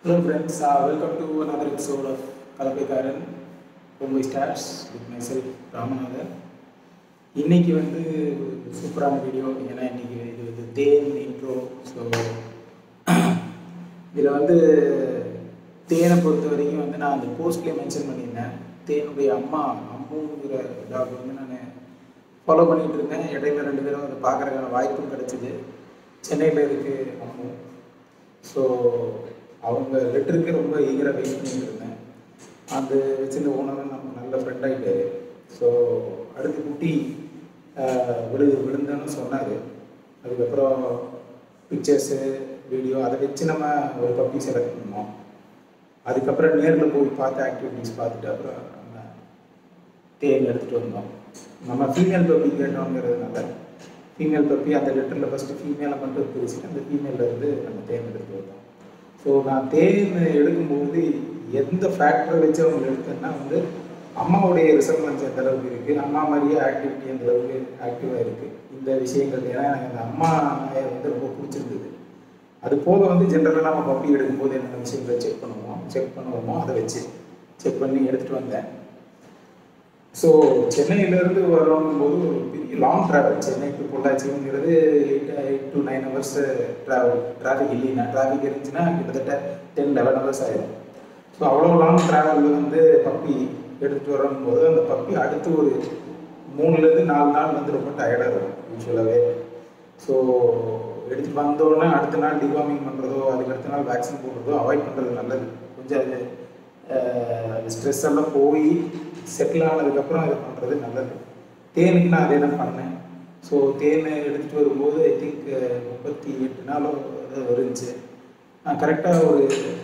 Hello friends, uh, welcome to another episode of கலப்பைக்காரன் Mumbai stars with myself Ramanathan இன்னைக்கு வந்து ஒரு சூப்பரான வீடியோ ஏன்னா இன்னைக்கு இது வந்து தேன் இன்ட்ரோ ஸோ இதில் வந்து தேனை பொறுத்த வரைக்கும் வந்து நான் அந்த போஸ்ட்லேயே மென்ஷன் பண்ணியிருந்தேன் தேனுடைய அம்மா அம்முங்கிற டாக் வந்து நான் ஃபாலோ பண்ணிட்டு இருந்தேன் இடையில ரெண்டு பேரும் அதை பார்க்குறதுக்கான வாய்ப்பும் கிடைச்சிது சென்னையில் இருக்கு அம்மு ஸோ அவங்க லெட்டருக்கு ரொம்ப ஈகராக வெயிட் பண்ணிட்டு இருந்தேன் அந்த வச்சிருந்த ஓனரும் நம்ம நல்ல ஃப்ரெண்ட் ஆகிட்டாரு ஸோ அடுத்து குட்டி ஆஹ், விழு விழுந்தேன்னு சொன்னார் அதுக்கப்புறம் பிக்சர்ஸு வீடியோ அதை வச்சு நம்ம ஒரு பப்பி செலக்ட் பண்ணோம் அதுக்கப்புறம் நேரில் போய் பார்த்து ஆக்டிவிட்டீஸ் பார்த்துட்டு அப்புறம் நம்ம தேன் எடுத்துகிட்டு வந்தோம் நம்ம ஃபீமேல் பப்பி கேட்டோங்கிறதுனால ஃபீமேல் பப்பி அந்த லெட்டரில் ஃபஸ்ட்டு ஃபீமேலை மட்டும் பிரிச்சுட்டு அந்த ஃபீமேலில் இருந்து நம்ம தேன் எடுத்துகிட்டு வந்தோம் ஸோ நான் தேன் எடுக்கும்போது எந்த ஃபேக்டரை வச்சு அவங்க எடுத்தேன்னா வந்து அம்மாவுடைய ரிசர்வன்ஸ் எந்த அளவுக்கு இருக்குது அம்மா மாதிரியே ஆக்டிவிட்டி எந்த அளவுக்கு ஆக்டிவாக இருக்குது இந்த விஷயங்கள் ஏன்னா எனக்கு அந்த அம்மா நாயை வந்து ரொம்ப பிடிச்சிருந்தது அது போக வந்து ஜென்ரலாக நம்ம பப்பி எடுக்கும்போது என்னென்ன விஷயங்களை செக் பண்ணுவோம் செக் பண்ணுவோமோ அதை வச்சு செக் பண்ணி எடுத்துகிட்டு வந்தேன் ஸோ சென்னையிலேருந்து வரும்போது ஒரு பெரிய லாங் ட்ராவல் சென்னை டு பொள்ளாச்சிங்கிறது eight eight to nine hours travel traffic இல்லைன்னா டிராஃபிக் இருந்துச்சுன்னா கிட்டத்தட்ட டென் லெவன் ஹவர்ஸ் ஆயிடும் ஸோ அவ்வளோ லாங் ட்ராவலில் வந்து பப்பி எடுத்துகிட்டு வரும்போது அந்த பப்பி அடுத்து ஒரு மூணுலேருந்து நாலு நாள் வந்து ரொம்ப டயர்டாக இருக்கும் யூஸ்வலாகவே ஸோ எடுத்துகிட்டு வந்தோடனே அடுத்த நாள் டிவார்மிங் பண்ணுறதோ அதுக்கு அடுத்த நாள் வேக்சின் போடுறதோ அவாய்ட் பண்ணுறது நல்லது கொஞ்சம் அது அது ஸ்ட்ரெஸ் எல்லாம் போய் செட்டில் ஆனதுக்கப்புறம் இதை பண்ணுறது நல்லது தேனுக்கு நான் அதே தான் பண்ணேன் ஸோ தேனை எடுத்துகிட்டு வரும்போது ஐ திங்க் முப்பத்தி எட்டு நாளோ ஏதோ இருந்துச்சு நான் கரெக்டாக ஒரு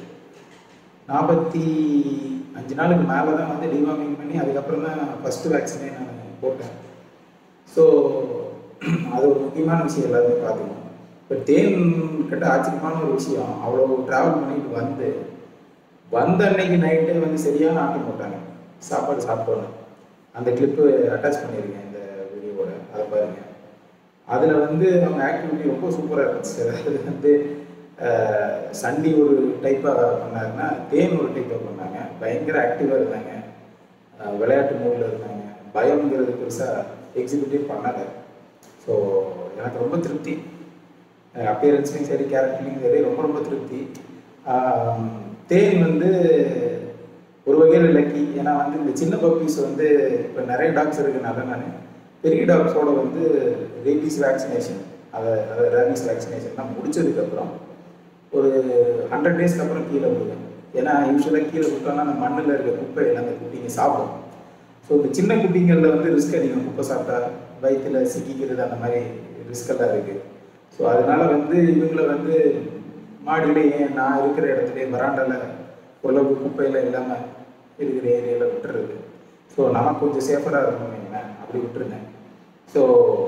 நாற்பத்தி அஞ்சு நாளுக்கு மேலே தான் வந்து டிவார்மிங் பண்ணி அதுக்கப்புறம் தான் ஃபஸ்ட்டு வேக்சினே நான் போட்டேன் ஸோ அது ஒரு முக்கியமான விஷயம் எல்லாருமே பார்த்துக்கணும் இப்போ தேன் கிட்ட ஆச்சரியமான ஒரு விஷயம் அவ்வளோ ட்ராவல் பண்ணிட்டு வந்து வந்த அன்னைக்கு நைட்டே வந்து சரியான ஆட்டம் போட்டாங்க சாப்பாடு சாப்பிட்டோன்னு அந்த கிளிப்பு அட்டாச் பண்ணியிருக்கேன் இந்த வீடியோவோட அதை பாருங்க அதில் வந்து அவங்க ஆக்டிவிட்டி ரொம்ப சூப்பராக இருந்துச்சு அதாவது வந்து அஹ், சண்டி ஒரு டைப்பாக பண்ணாருன்னா தேன் ஒரு டைப்பாக பண்ணாங்க பயங்கர ஆக்டிவாக இருந்தாங்க அஹ், விளையாட்டு மூடில் இருந்தாங்க பயம்ங்கிறது பெருசாக எக்ஸிக்யூட்டிவ் பண்ணலை ஸோ எனக்கு ரொம்ப திருப்தி அப்பியரன்ஸ்லையும் சரி கேரக்டர்லையும் சரி ரொம்ப ரொம்ப திருப்தி ஆம், தேன் வந்து ஒரு வகையில் லக்கி ஏன்னா வந்து இந்த சின்ன பப்பீஸ் வந்து இப்போ நிறைய டாக்ஸ் இருக்குனால நான் பெரிய டாக்ஸோட வந்து ரேபீஸ் வேக்சினேஷன் அதை அதை ரேபீஸ் வேக்சினேஷன்லாம் முடிச்சதுக்கப்புறம் ஒரு ஹண்ட்ரட் டேஸ்க்கு அப்புறம் கீழே விடுவேன் ஏன்னா யூஸ்வலாக கீழே விட்டோம்னா அந்த மண்ணில் இருக்க குப்பையெல்லாம் அந்த குட்டிங்க சாப்பிடும் ஸோ இந்த சின்ன குட்டிங்களில் வந்து ரிஸ்க் அதிகம் குப்பை சாப்பிட்டா வயிற்றுல சிக்கிக்கிறது அந்த மாதிரி ரிஸ்க் எல்லாம் இருக்குது ஸோ அதனால வந்து இவங்களை வந்து மாடியிலே ஏன் நான் இருக்கிற இடத்துல வராண்டால ஓரளவுக்கு குப்பையில் இல்லாமல் இருக்கிற ஏரியாவில் விட்டுறது ஸோ நமக்கு கொஞ்சம் சேஃபராக இருக்கணும் என்ன அப்படி விட்டுருந்தேன் ஸோ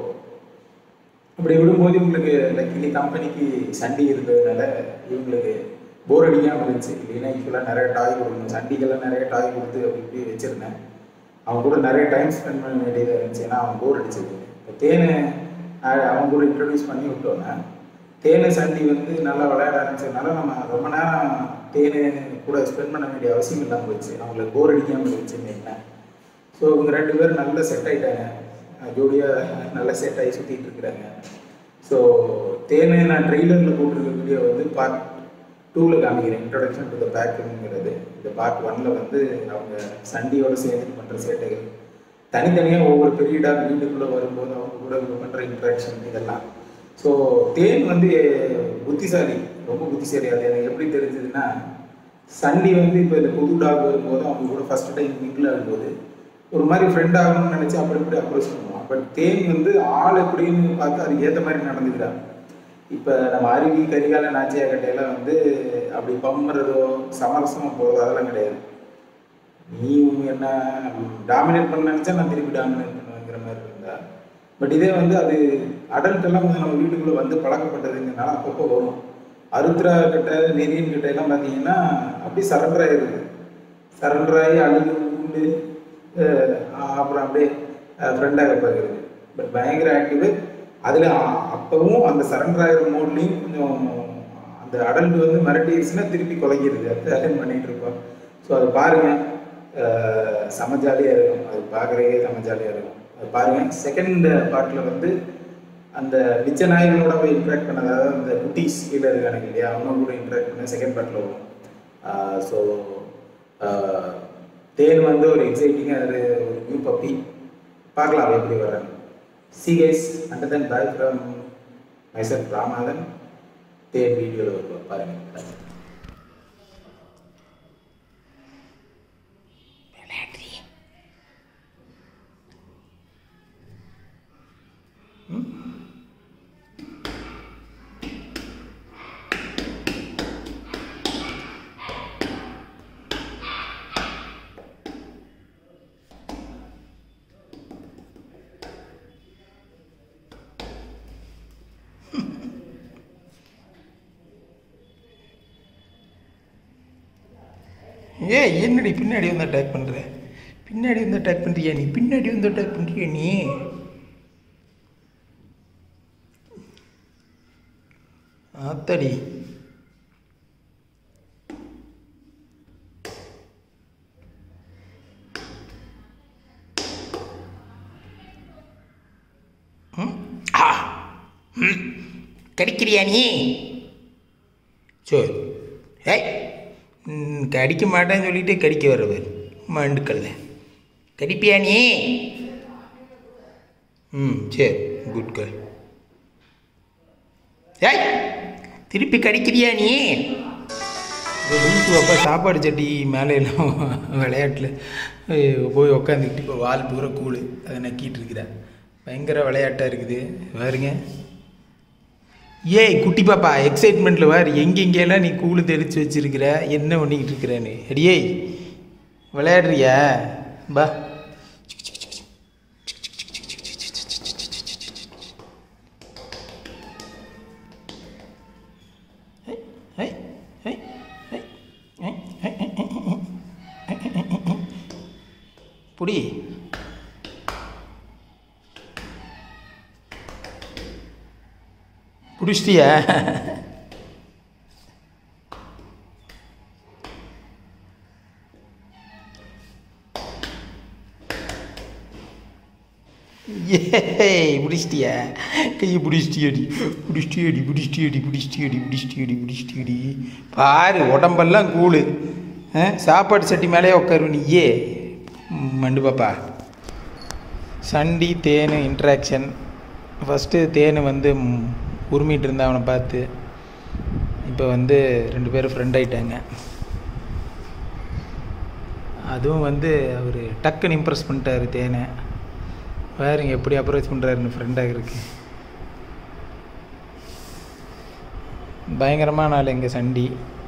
அப்படி விடும்போது இவங்களுக்கு லக்கிலி கம்பெனிக்கு சண்டி இருந்ததுனால இவங்களுக்கு போர் அடிக்காமல் இருந்துச்சு இல்லைன்னா யூஸ்வலாக நிறைய டாய் கொடுக்கணும் சண்டிக்கெல்லாம் நிறைய டாய் கொடுத்து அப்படி இப்படி வச்சுருந்தேன் அவன் கூட நிறைய டைம் ஸ்பெண்ட் பண்ண வேண்டியதாக இருந்துச்சு ஏன்னா அவன் போர் அடிச்சது இப்போ தேனை அஹ், அவன் கூட இன்ட்ரடியூஸ் பண்ணி விட்டோன்னே தேனை சண்டி வந்து நல்லா விளையாட ஆரம்பிச்சதுனால நம்ம ரொம்ப நேரம் தேனை கூட ஸ்பெண்ட் பண்ண வேண்டிய அவசியம் இல்லாமல் போச்சு அவங்களுக்கு போர் அடிக்காமல் இருந்துச்சுன்னு என்ன ஸோ இவங்க ரெண்டு பேரும் நல்ல செட் ஆயிட்டாங்க ஜோடியாக நல்ல செட் ஆகி சுற்றிட்டு இருக்கிறாங்க ஸோ தேனை நான் ட்ரெய்லரில் போட்டிருக்க வீடியோ வந்து பார்ட் டூவில் காமிக்கிறேன் இன்ட்ரடக்ஷன் டு த பேக்குங்கிறது இந்த பார்ட் ஒன்ல வந்து அவங்க சண்டியோட சேர்ந்து பண்ணுற சேட்டைகள் தனித்தனியாக ஒவ்வொரு பெரிய டாக் வீட்டுக்குள்ளே வரும்போது அவங்க கூட பண்ணுற இன்ட்ராக்ஷன் இதெல்லாம் ஸோ தேன் வந்து புத்திசாலி ரொம்ப புத்திசாலி அது எனக்கு எப்படி தெரிஞ்சதுன்னா சண்டி வந்து இப்போ இந்த புது டாக் வரும்போது அவங்க கூட ஃபர்ஸ்ட் டைம் மிங்கிள் ஆகும்போது ஒரு மாதிரி ஃப்ரெண்ட் ஆகணும்னு நினச்சி அப்படி இப்படி அப்ரோச் பண்ணுவோம் பட் தேன் வந்து ஆள் எப்படின்னு பார்த்து அதுக்கு ஏற்ற மாதிரி நடந்துக்கிறாங்க இப்போ நம்ம அருவி கரிகால நாச்சியா கட்டையெல்லாம் வந்து அப்படி பம்புறதோ சமரசமாக போகிறதோ அதெல்லாம் கிடையாது நீ உன் என்ன டாமினேட் பண்ண நினச்சா நான் திருப்பி டாமினேட் பண்ணுவேங்கிற மாதிரி இருந்தா பட் இதே வந்து அது அடல்ட் எல்லாம் வந்து நம்ம வீட்டுக்குள்ளே வந்து பழக்கப்பட்டதுங்கிறனால அப்பப்போ வரும் அருத்ரா கிட்ட நெறியன் கிட்ட எல்லாம் பார்த்தீங்கன்னா அப்படியே சரண்டர் ஆயிடுது சரண்டர் ஆகி அழுது உண்டு அப்புறம் அப்படியே ஃப்ரெண்டாக பார்க்குறது பட் பயங்கர ஆக்டிவ் அதில் அப்பவும் அந்த சரண்டர் ஆகிற மோட்லேயும் கொஞ்சம் அந்த இந்த அடல்ட் வந்து மிரட்டிடுச்சுன்னா திருப்பி குலைக்கிறது அது அதே பண்ணிட்டு இருப்போம் ஸோ அதை பாருங்க அஹ் செம ஜாலியாக இருக்கும் அது பார்க்குறதுக்கே செம ஜாலியாக இருக்கும் அது பாருங்க செகண்ட் பார்ட்டில் வந்து அந்த மிச்ச நாய்களோட போய் இன்ட்ராக்ட் பண்ண அதாவது அந்த குட்டீஸ் கீழே இருக்கானுங்க இல்லையா அவங்க கூட இன்ட்ராக்ட் பண்ண செகண்ட் பார்ட்டில் வரும் ஸோ தேன் வந்து ஒரு எக்ஸைட்டிங்காக ஒரு ஒரு நியூ பப்பி பார்க்கலாம் அது எப்படி வராங்க see guys and then bye from myself Ramanathan தேன் வீடியோவில் வருவோம் பாருங்கள் ஏ என்னடி பின்னாடி வந்து அட்டாக் பண்ணுற பின்னாடி வந்து அட்டாக் பண்ணுறியா நீ பின்னாடி வந்து அட்டாக் பண்ணுறியா நீ ஆத்தடி ம்? ஆ ம். கடிக்கிறியா நீ சரி ஏய் ம், கடிக்க மாட்டேன்னு சொல்லிட்டு கடிக்க வரவர் மண்டுக்கல்ல கடிப்பியா நீ ம் சரி குட் கேர்ள் ஏய் திருப்பி கடிக்கிறியா நீ இந்த லூசு அப்பா சாப்பாடு சட்டி மேலே எல்லாம் விளையாட்டில் போய் உக்காந்துக்கிட்டு இப்போ வால் பூரா கூழ் அதை நக்கிட்டு இருக்கிறேன் பயங்கர விளையாட்டாக இருக்குது பாருங்க ஏய் குட்டி பாப்பா எக்ஸைட்மெண்ட்டில் வார் எங்கெங்கெல்லாம் நீ கூழு தெரிச்சு வச்சிருக்கிற என்ன பண்ணிக்கிட்டு இருக்கிறேன்னு அடியே விளையாடுறியா பா ஐ, ஐ, ஐ, ஐ, ஐ, ஐ, ஐ, ஐ. புடி பிடிச்சிட்டியா ஏய் பிடிச்சிட்டியா கையை பிடிச்சிட்டியடி பிடிச்சிட்டியடி பிடிச்சிட்டியடி பிடிச்சிட்டியடி பிடிச்சிட்டியடி பிடிச்சிட்டியடி பாரு உடம்பெல்லாம் கூழு ஆ, சாப்பாடு சட்டி மேலேயே உட்காரு நீயே ம், மண்டு பாப்பா சண்டி தேனு இன்ட்ராக்ஷன் ஃபஸ்ட்டு தேனு வந்து ம், உருமிட்டு இருந்தா அவனை பார்த்து இப்போ வந்து ரெண்டு பேரும் ஃப்ரெண்ட் ஆயிட்டாங்க அதுவும் வந்து அவர் டக்குன்னு இம்ப்ரெஸ் பண்ணிட்டாரு தேனை பாருங்க எப்படி அப்ரோச் பண்ணுறாருன்னு ஃப்ரெண்டாக இருக்கு பயங்கரமான ஆள் எங்கள் சண்டி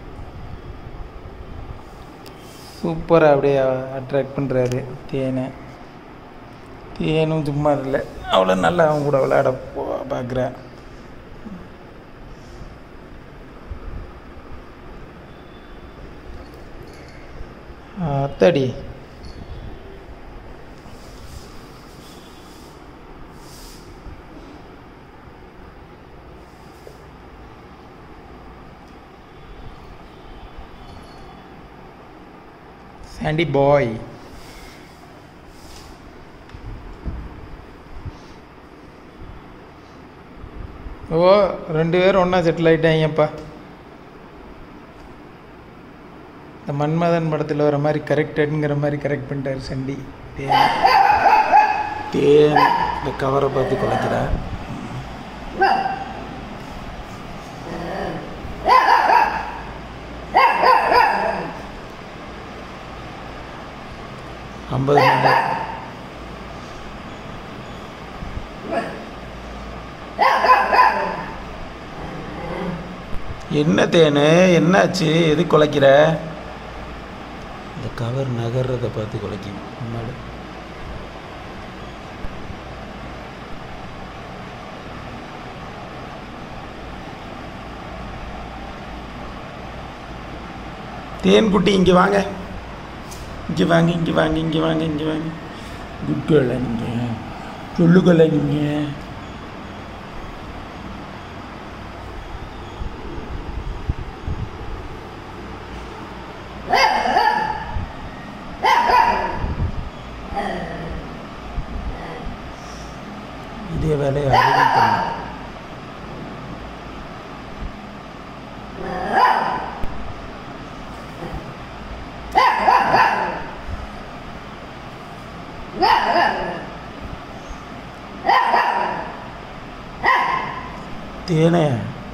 சூப்பராக அப்படியே அட்ராக்ட் பண்ணுறாரு தேனை தேனும் சும்மா இல்லை அவ்வளோ நல்லா அவன் கூட விளையாட பார்க்குறேன் அத்தடி சாண்டி பாய் ஓ ரெண்டு பேரும் ஒன்றா செட்டில் ஆகிட்டாங்கப்பா இந்த மன்மதன் படத்தில் வர மாதிரி கரெக்டடுங்கிற மாதிரி கரெக்ட் பண்ணிட்டாரு சண்டி தேன் தேன் இந்த கவரை பார்த்து குலைக்கிறா ஐம்பது மணி என்ன தேனு என்னாச்சு எது குலைக்கிற இந்த கவர் நகர்றதை பார்த்து குலைக்கும் அம்மாடு தேன் குட்டி இங்கே வாங்க இங்கே வாங்க இங்கே வாங்க இங்கே வாங்க இங்கே வாங்க குட் கேர்ல நீங்கள் சொல்லுகல நீங்கள் வேலையை அறிவிக்கணும் தேனே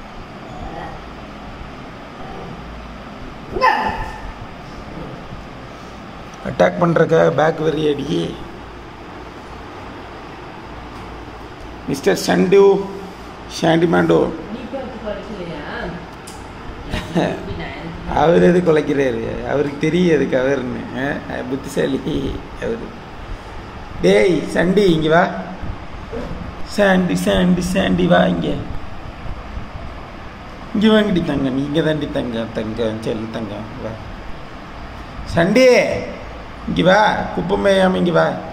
அட்டாக் பண்ணுறக்க பேக் வெறியடி மிஸ்டர் சண்டு ஷாண்டிமாண்டோ அவர் எது குலைக்கிறாரு அவருக்கு தெரியும் அதுக்கு அவர்னு அஹ், புத்திசாலி அவர் டேய் சண்டி இங்கே வா சாண்டி சாண்டி சாண்டி வா இங்கே இங்கே வாங்கடி தங்க நீ இங்கே தாண்டி தங்க தங்க செல்லு தங்க வா சண்டி இங்கே வா குப்பம் மேயாம இங்கே வா